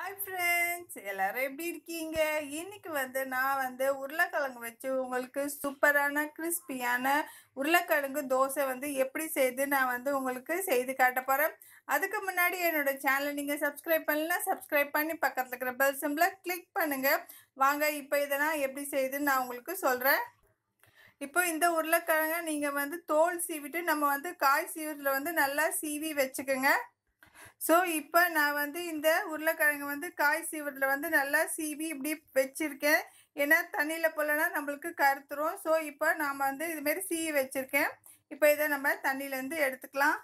hi friends எல்லாரும் எப்படி இருக்கீங்க இன்னைக்கு வந்து நான் வந்து உருளைக்கிழங்கு வச்சு உங்களுக்கு சூப்பரான கிறிஸ்பியான உருளைக்கிழங்கு தோசை வந்து எப்படி செய்து நான் வந்து உங்களுக்கு செய்து காட்ட போகிறேன் அதுக்கு முன்னாடி என்னோட சேனலை நீங்கள் சப்ஸ்கிரைப் பண்ணலாம் சப்ஸ்கிரைப் பண்ணி பக்கத்தில் இருக்கிற பெல் சிம்பிளை கிளிக் பண்ணுங்கள் வாங்க இப்போ இதை நான் எப்படி செய்யுதுன்னு நான் உங்களுக்கு சொல்கிறேன் இப்போ இந்த உருளைக்கிழங்கை நீங்கள் வந்து தோல் சீவிட்டு நம்ம வந்து காய் சீவுறதுல வந்து நல்லா சீவி வச்சுக்கோங்க ஸோ இப்போ நான் வந்து இந்த உருளைக்கிழங்கு வந்து காய் சீவுறதுல வந்து நல்லா சீவி இப்படி வச்சுருக்கேன் ஏன்னா தண்ணியில் போலனா நம்மளுக்கு கருத்துரும் ஸோ இப்போ நாம் வந்து இதுமாரி சீவி வச்சுருக்கேன் இப்போ இதை நம்ம தண்ணியிலேருந்து எடுத்துக்கலாம்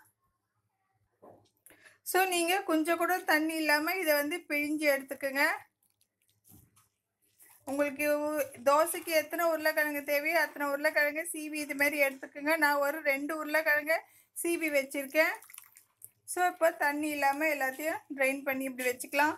ஸோ நீங்கள் கொஞ்சம் கூட தண்ணி இல்லாமல் இதை வந்து பிழிஞ்சு எடுத்துக்கோங்க உங்களுக்கு தோசைக்கு எத்தனை உருளைக்கிழங்கு தேவையோ அத்தனை உருளைக்கிழங்கு சீவி இது மாதிரி எடுத்துக்கோங்க நான் ஒரு ரெண்டு உருளைக்கிழங்கு சீவி வச்சுருக்கேன் ஸோ இப்போ தண்ணி இல்லாமல் எல்லாத்தையும் ட்ரைன் பண்ணி இப்படி வச்சுக்கலாம்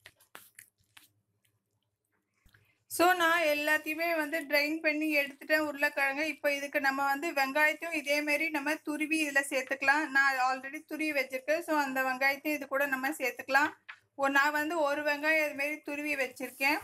ஸோ நான் எல்லாத்தையுமே வந்து ட்ரைன் பண்ணி எடுத்துட்டேன் உருளைக்கிழங்கு இப்போ இதுக்கு நம்ம வந்து வெங்காயத்தையும் இதேமாரி நம்ம துருவி இதில் சேர்த்துக்கலாம் நான் ஆல்ரெடி துருவி வச்சுருக்கேன் ஸோ அந்த வெங்காயத்தையும் இது கூட நம்ம சேர்த்துக்கலாம் ஓ நான் வந்து ஒரு வெங்காயம் இதுமாரி துருவி வச்சுருக்கேன்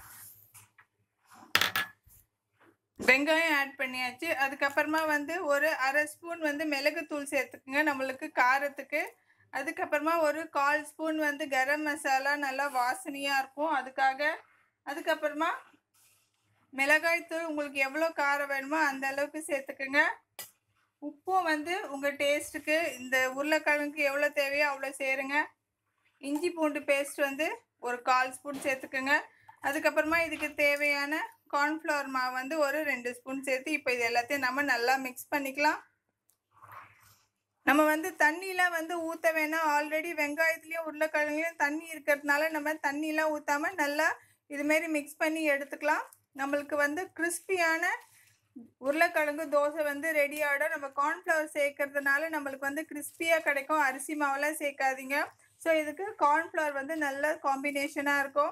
வெங்காயம் ஆட் பண்ணியாச்சு அதுக்கப்புறமா வந்து ஒரு அரை ஸ்பூன் வந்து மிளகுத்தூள் சேர்த்துக்குங்க நம்மளுக்கு காரத்துக்கு அதுக்கப்புறமா ஒரு கால் ஸ்பூன் வந்து கரம் மசாலா நல்லா வாசனையாக இருக்கும் அதுக்காக அதுக்கப்புறமா மிளகாய்த்தூள் உங்களுக்கு எவ்வளோ காரம் வேணுமோ அந்த அளவுக்கு சேர்த்துக்குங்க உப்பும் வந்து உங்கள் டேஸ்ட்டுக்கு இந்த உருளைக்கிழங்குக்கு எவ்வளோ தேவையோ அவ்வளோ சேருங்க இஞ்சி பூண்டு பேஸ்ட் வந்து ஒரு கால் ஸ்பூன் சேர்த்துக்குங்க அதுக்கப்புறமா இதுக்கு தேவையான கார்ன்ஃப்ளவர் மாவு வந்து ஒரு ரெண்டு ஸ்பூன் சேர்த்து இப்போ இது எல்லாத்தையும் நம்ம நல்லா மிக்ஸ் பண்ணிக்கலாம் நம்ம வந்து தண்ணியெலாம் வந்து ஊற்ற வேணாம் ஆல்ரெடி வெங்காயத்துலேயும் உருளைக்கிழங்குலையும் தண்ணி இருக்கிறதுனால நம்ம தண்ணியெலாம் ஊற்றாமல் நல்லா இதுமாரி மிக்ஸ் பண்ணி எடுத்துக்கலாம் நம்மளுக்கு வந்து கிறிஸ்பியான உருளைக்கிழங்கு தோசை வந்து ரெடி ஆகிடும் நம்ம கார்ன்ஃப்ளவர் சேர்க்கறதுனால நம்மளுக்கு வந்து கிறிஸ்பியாக கிடைக்கும் அரிசி மாவெல்லாம் சேர்க்காதீங்க ஸோ இதுக்கு கார்ன்ஃப்ளவர் வந்து நல்ல காம்பினேஷனாக இருக்கும்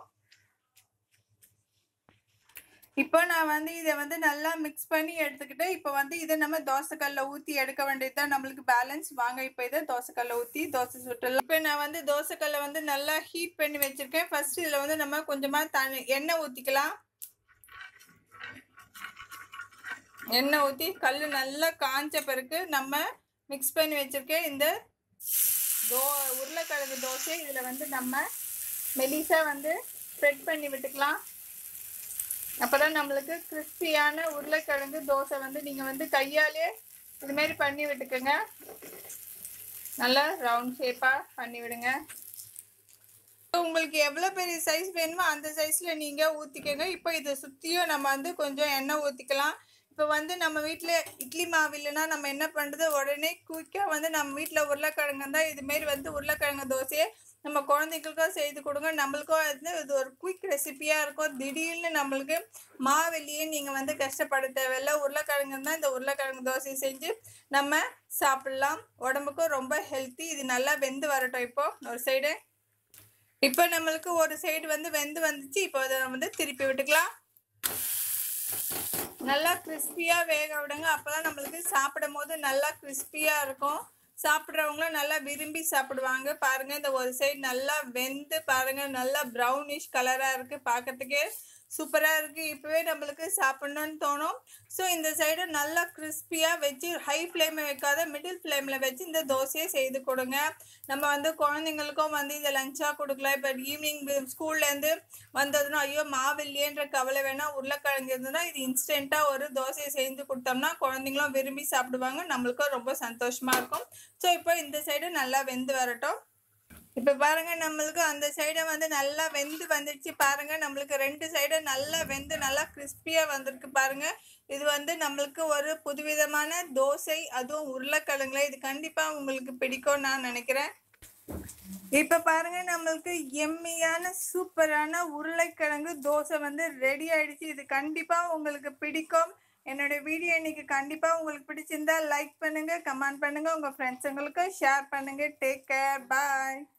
இப்போ நான் வந்து இதை வந்து நல்லா மிக்ஸ் பண்ணி எடுத்துக்கிட்டு இப்போ வந்து இதை நம்ம தோசைக்கல்ல ஊற்றி எடுக்க வேண்டியது தான் நம்மளுக்கு பேலன்ஸ் வாங்க இப்போ இதை தோசைக்கல்ல ஊற்றி தோசை சுட்டலாம் இப்போ நான் வந்து தோசைக்கல்ல வந்து நல்லா ஹீட் பண்ணி வச்சுருக்கேன் ஃபர்ஸ்ட் இதில் வந்து நம்ம கொஞ்சமாக தண்ணி எண்ணெய் ஊற்றிக்கலாம் எண்ணெய் ஊற்றி கல் நல்லா காஞ்ச பிறகு நம்ம மிக்ஸ் பண்ணி வச்சுருக்கேன் இந்த தோ உருளைக்கிழங்கு தோசை இதில் வந்து நம்ம மெலிசாக வந்து ஸ்ப்ரெட் பண்ணி விட்டுக்கலாம் அப்போதான் நம்மளுக்கு கிறிஸ்பியான உருளைக்கிழங்கு தோசை வந்து நீங்கள் வந்து கையாலே இதுமாரி பண்ணி விட்டுக்கோங்க நல்லா ரவுண்ட் ஷேப்பாக பண்ணி விடுங்க உங்களுக்கு எவ்வளோ பெரிய சைஸ் வேணுமோ அந்த சைஸில் நீங்கள் ஊற்றிக்கோங்க இப்போ இதை சுற்றியும் நம்ம வந்து கொஞ்சம் எண்ணெய் ஊற்றிக்கலாம் இப்போ வந்து நம்ம வீட்டில் இட்லி மாவு இல்லைன்னா நம்ம என்ன பண்ணுறது உடனே குயிக்காக வந்து நம்ம வீட்டில் உருளைக்கிழங்கு தான் இதுமாரி வந்து உருளைக்கிழங்கு தோசையை நம்ம குழந்தைங்களுக்கும் செய்து கொடுங்க நம்மளுக்கும் வந்து இது ஒரு குயிக் ரெசிபியாக இருக்கும் திடீர்னு நம்மளுக்கு மாவெளியே நீங்கள் வந்து கஷ்டப்பட தேவையில்ல உருளைக்கிழங்கு தான் இந்த உருளைக்கிழங்கு தோசை செஞ்சு நம்ம சாப்பிட்லாம் உடம்புக்கும் ரொம்ப ஹெல்த்தி இது நல்லா வெந்து வரட்டும் இப்போ ஒரு சைடு இப்போ நம்மளுக்கு ஒரு சைடு வந்து வெந்து வந்துச்சு இப்போ அதை வந்து திருப்பி விட்டுக்கலாம் நல்லா கிறிஸ்பியாக வேக விடுங்க அப்போ தான் நம்மளுக்கு சாப்பிடும் போது நல்லா கிறிஸ்பியாக இருக்கும் சாப்பிட்றவங்களும் நல்லா விரும்பி சாப்பிடுவாங்க பாருங்கள் இந்த ஒரு சைடு நல்லா வெந்து பாருங்கள் நல்லா ப்ரௌனிஷ் கலராக இருக்குது பார்க்கறதுக்கே சூப்பராக இருக்குது இப்போவே நம்மளுக்கு சாப்பிட்ணுன்னு தோணும் ஸோ இந்த சைடு நல்லா கிறிஸ்பியாக வச்சு ஹை ஃப்ளேமை வைக்காத மிடில் ஃப்ளேமில் வச்சு இந்த தோசையை செய்து கொடுங்க நம்ம வந்து குழந்தைங்களுக்கும் வந்து இதை லஞ்சாக கொடுக்கலாம் இப்போ ஈவினிங் ஸ்கூல்லேருந்து வந்ததுன்னா ஐயோ மாவில்லையேன்ற கவலை வேணால் உருளைக்கிழங்கு இருந்ததுன்னா இது இன்ஸ்டண்ட்டாக ஒரு தோசையை செஞ்சு கொடுத்தோம்னா குழந்தைங்களும் விரும்பி சாப்பிடுவாங்க நம்மளுக்கும் ரொம்ப சந்தோஷமாக இருக்கும் ஸோ இப்போ இந்த சைடு நல்லா வெந்து வரட்டும் இப்போ பாருங்க நம்மளுக்கு அந்த சைடை வந்து நல்லா வெந்து வந்துடுச்சு பாருங்க நம்மளுக்கு ரெண்டு சைடும் நல்லா வெந்து நல்லா கிறிஸ்பியாக வந்திருக்கு பாருங்க இது வந்து நம்மளுக்கு ஒரு புதுவிதமான தோசை அதுவும் உருளைக்கிழங்குல இது கண்டிப்பாக உங்களுக்கு பிடிக்கும் நான் நினைக்கிறேன் இப்போ பாருங்க நம்மளுக்கு எம்மியான சூப்பரான உருளைக்கிழங்கு தோசை வந்து ரெடி ஆயிடுச்சு இது கண்டிப்பாக உங்களுக்கு பிடிக்கும் என்னோட வீடியோ இன்னைக்கு கண்டிப்பாக உங்களுக்கு பிடிச்சிருந்தா லைக் பண்ணுங்க கமெண்ட் பண்ணுங்க உங்கள் ஃப்ரெண்ட்ஸுங்களுக்கு ஷேர் பண்ணுங்க டேக் கேர் பாய்